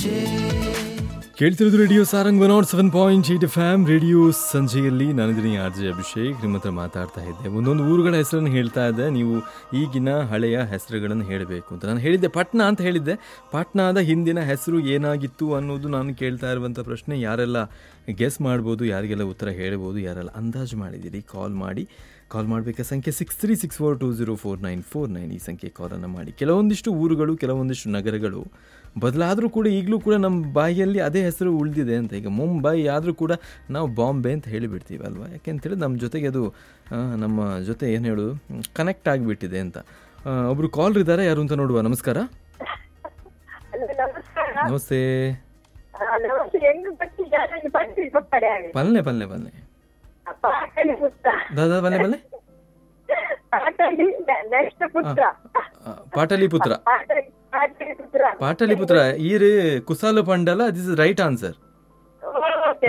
ಕೇಳ್ತಿರೋದು radio Sarang one nought seven point eight FM radio ಸಂಜೆಯಲ್ಲಿ ನಾನಿದ್ದೀನಿ ಆರ್ ಜೆ ಅಭಿಷೇಕ್ ನಿಮ್ಮ ಹತ್ರ ಮಾತಾಡ್ತಾ ಇದ್ದೆ ಒಂದೊಂದು ಊರುಗಳ ಹೆಸರನ್ನು ಹೇಳ್ತಾ ಇದ್ದೆ ನೀವು ಈಗಿನ ಹಳೆಯ ಹೆಸರುಗಳನ್ನು ಹೇಳಬೇಕು ಅಂತ ನಾನು ಹೇಳಿದ್ದೆ ಪಟ್ನಾ ಅಂತ ಹೇಳಿದ್ದೆ ಪಾಟ್ನಾದ ಹಿಂದಿನ ಹೆಸರು ಏನಾಗಿತ್ತು ಅನ್ನೋದು ನಾನು ಕೇಳ್ತಾ ಇರುವಂಥ ಪ್ರಶ್ನೆ ಯಾರೆಲ್ಲ ಗೆಸ್ ಮಾಡ್ಬೋದು ಯಾರಿಗೆಲ್ಲ ಉತ್ತರ ಹೇಳ್ಬೋದು ಯಾರೆಲ್ಲ ಅಂದಾಜು ಮಾಡಿದ್ದೀರಿ ಕಾಲ್ ಮಾಡಿ ಕಾಲ್ ಮಾಡಬೇಕಾ ಸಂಖ್ಯೆ six three six four two zero four nine four nine ಈ ಸಂಖ್ಯೆ ಕಾಲನ್ನು ಮಾಡಿ ಕೆಲವೊಂದಿಷ್ಟು ಊರುಗಳು ಕೆಲವೊಂದಿಷ್ಟು ನಗರಗಳು ಬದಲಾದರೂ ಕೂಡ ಈಗಲೂ ಕೂಡ ನಮ್ಮ ಬಾಯಿಯಲ್ಲಿ ಅದೇ ಹೆಸರು ಉಳಿದಿದೆ ಅಂತ ಈಗ ಮುಂಬೈ ಆದರೂ ಕೂಡ ನಾವು ಬಾಂಬೆ ಅಂತ ಹೇಳಿಬಿಡ್ತೀವಿ ಅಲ್ವಾ ಯಾಕೆಂತೇಳಿ ನಮ್ಮ ಜೊತೆಗೆ ಅದು ಆ, ನಮ್ಮ ಜೊತೆ ಏನು ಹೇಳೋದು ಕನೆಕ್ಟ್ ಆಗಿಬಿಟ್ಟಿದೆ ಅಂತ ಆ, ಒಬ್ರು ಕಾಲ್ ಇದ್ದಾರೆ ಯಾರು ಅಂತ ನೋಡುವ ನಮಸ್ಕಾರ ಹಲೋ ನಮಸ್ಕಾರ ನಮಸ್ತೆ ಆ, ನಮಸ್ತೆ ಹೆಂಗ್ ಬರ್ತಿದ್ದ ನಾನು ಬರ್ತೀನಿ ಪಪ್ಪಡೆ ಪಲ್ಲೆ ಪಲ್ಲೆ ಪಲ್ಲೆ ಪಾಟಲಿ ಪುತ್ರ ದಾದಾ ಪಲ್ಲೆ ಪಲ್ಲೆ ಪಾಟಲಿ ನೆಕ್ಸ್ಟ್ ಪುತ್ರ ಆ, ಪಾಟಲಿ ಪುತ್ರ ಪಾಟಲಿ ಪಾಟಲಿ ಪುತ್ರ ಪಾಟಲಿಪುತ್ರ ಈ ರೇ ಕುಸಾಲು ಪಂಡಲ this is right answer okay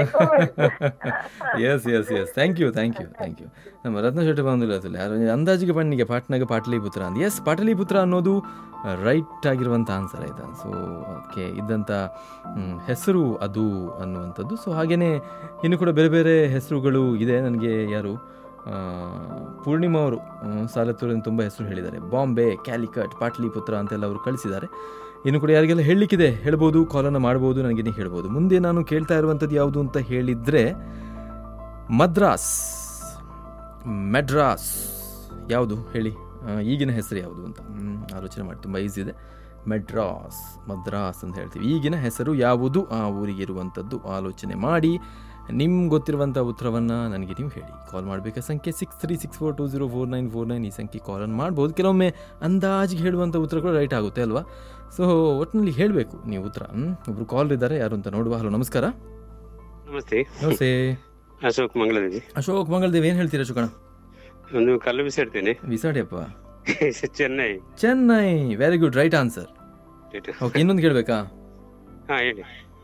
yes yes yes thank you thank you thank you ನಮ್ಮ ರತ್ನ ಶೆಟ್ಟಿ ಬಂದಿಲ್ಲ ಅಸಲು ಯಾರು ಅಂದಾಜಿಗೆ ಬಣ್ಣಿಗೆ ಪಾಟ್ನಾಗ ಪಾಟಲಿಪುತ್ರ ಅಂತ ಎಸ್ ಪಾಟಲಿಪುತ್ರ ಅನ್ನೋದು ರೈಟ್ ಆಗಿರುವಂಥ ಆನ್ಸರ್ ಆಯ್ತಾ ಸೊ ಅದಕ್ಕೆ ಇದ್ದಂಥ ಮ್, ಹೆಸರು ಅದು ಅನ್ನುವಂಥದ್ದು ಸೊ ಹಾಗೆಯೇ ಇನ್ನು ಕೂಡ ಬೇರೆ ಬೇರೆ ಹೆಸರುಗಳು ಇದೆ ನನಗೆ ಯಾರು ಆ, ಪೂರ್ಣಿಮಾ ಅವರು ಸಾಲತ್ತೂರಿನ ತುಂಬ ಹೆಸರು ಹೇಳಿದ್ದಾರೆ ಬಾಂಬೆ ಕ್ಯಾಲಿಕಟ್ ಪಾಟ್ಲಿಪುತ್ರ ಅಂತೆಲ್ಲ ಅವರು ಕಳಿಸಿದ್ದಾರೆ ಇನ್ನು ಕೂಡ ಯಾರಿಗೆಲ್ಲ ಹೇಳಲಿಕ್ಕಿದೆ ಹೇಳ್ಬೋದು ಕಾಲನ್ನು ಮಾಡ್ಬೋದು ನನಗೆ ನೀವು ಹೇಳ್ಬೋದು ಮುಂದೆ ನಾನು ಕೇಳ್ತಾ ಇರುವಂಥದ್ದು ಯಾವುದು ಅಂತ ಹೇಳಿದರೆ ಮದ್ರಾಸ್ ಮೆಡ್ರಾಸ್ ಯಾವುದು ಹೇಳಿ ಆ, ಈಗಿನ ಹೆಸರು ಯಾವುದು ಅಂತ ಹ್ಮ್, ಆಲೋಚನೆ ಮಾಡಿ ತುಂಬ ಈಸಿ ಇದೆ ಮೆಡ್ರಾಸ್ ಮದ್ರಾಸ್ ಅಂತ ಹೇಳ್ತೀವಿ ಈಗಿನ ಹೆಸರು ಯಾವುದು ಆ ಊರಿಗೆ ಇರುವಂಥದ್ದು ಆಲೋಚನೆ ಮಾಡಿ ನಿಮ್ಗೆ ಗೊತ್ತಿರುವಂಥ ಉತ್ತರವನ್ನು ನನಗೆ ನೀವು ಹೇಳಿ ಕಾಲ್ ಮಾಡಬೇಕಾ ಸಂಖ್ಯೆ six three six four two zero four nine four nine ಈ ಸಂಖ್ಯೆ ಕಾಲನ್ನು ಮಾಡ್ಬೋದು ಕೆಲವೊಮ್ಮೆ ಅಂದಾಜಿಗೆ ಹೇಳುವಂಥ ಉತ್ತರಗಳು ರೈಟ್ ಆಗುತ್ತೆ ಅಲ್ವಾ ಸೊ ಒಟ್ಟಿನಲ್ಲಿ ಹೇಳಬೇಕು ನೀವು ಉತ್ತರ ಹ್ಮ್? ಒಬ್ರು ಕಾಲ್ ಇದ್ದಾರೆ ಯಾರು ಅಂತ ನೋಡುವ ಹಲೋ ನಮಸ್ಕಾರ ನಮಸ್ತೆ ನಮಸ್ತೆ ಅಶೋಕ್ ಮಂಗಳದೇವಿ ಅಶೋಕ್ ಮಂಗಳದೇವ್ ಏನು ಹೇಳ್ತೀರಾ ಅಶೋಕಣ ಒಂದು ಕಲ್ಲು ಬಿಸಾಡ್ತೇನೆ ವಿಸಾಡಿಯಪ್ಪ Chennai Chennai very good right answer okay ಇನ್ನೊಂದು ಕೇಳಬೇಕಾ ಹಾ ಹೇಳಿ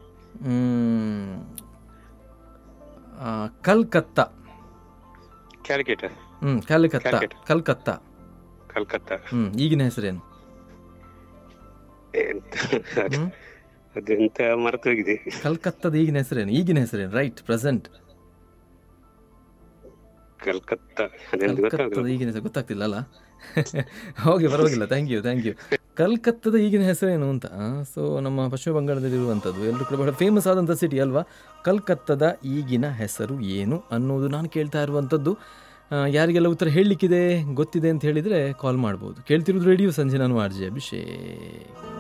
ಕಲ್ಕತ್ತಾ ಕ್ಯಾಲ್ಕೇಟ ಹ್ಮ್ ಕಲ್ಕತ್ತಾ ಕ್ಯಾಲ್ಕಟಾ. ಕಲ್ಕತ್ತಾ ಕಲ್ಕತ್ತಾ ಹ್ಮ್ ಈಗಿನ ಹೆಸರೇನು ಎಂತ ಹ್ಮ್? ಅದೆಂತ ಮರೆತು ಹೋಗಿದೆ ಕಲ್ಕತ್ತಾದ ಈಗಿನ ಹೆಸರೇನು ಈಗಿನ ಹೆಸರೇನು ರೈಟ್ ಪ್ರೆಸೆಂಟ್ ಕಲ್ಕತ್ತಾ ಅದೆಂತ ಕಲ್ಕತ್ತಾದ ಗೊತ್ತಾಗಲ್ಲ ಈಗಿನ ಹೆಸರು ಗೊತ್ತಾಗ್ತಿಲ್ಲ ಅಲ್ಲ ಓಕೆ ಪರವಾಗಿಲ್ಲ ಥ್ಯಾಂಕ್ ಯು ಥ್ಯಾಂಕ್ ಯು ಕಲ್ಕತ್ತಾದ ಈಗಿನ ಹೆಸರೇನು ಅಂತ ಸೊ ನಮ್ಮ ಪಶ್ಚಿಮ ಬಂಗಾಳದಲ್ಲಿ ಇರುವಂಥದ್ದು ಎಲ್ಲರೂ ಕೂಡ ಬಹಳ ಫೇಮಸ್ ಆದಂಥ ಸಿಟಿ ಅಲ್ವಾ ಕಲ್ಕತ್ತಾದ ಈಗಿನ ಹೆಸರು ಏನು ಅನ್ನೋದು ನಾನು ಕೇಳ್ತಾ ಇರುವಂಥದ್ದು ಆ, ಯಾರಿಗೆಲ್ಲ ಉತ್ತರ ಹೇಳಲಿಕ್ಕಿದೆ ಗೊತ್ತಿದೆ ಅಂತ ಹೇಳಿದರೆ ಕಾಲ್ ಮಾಡ್ಬೋದು ಕೇಳ್ತಿರೋದು ರೇಡಿಯೋ ಸಂಜೆ ನಾನು ಆರ್ ಜೆ ಅಭಿಷೇಕ್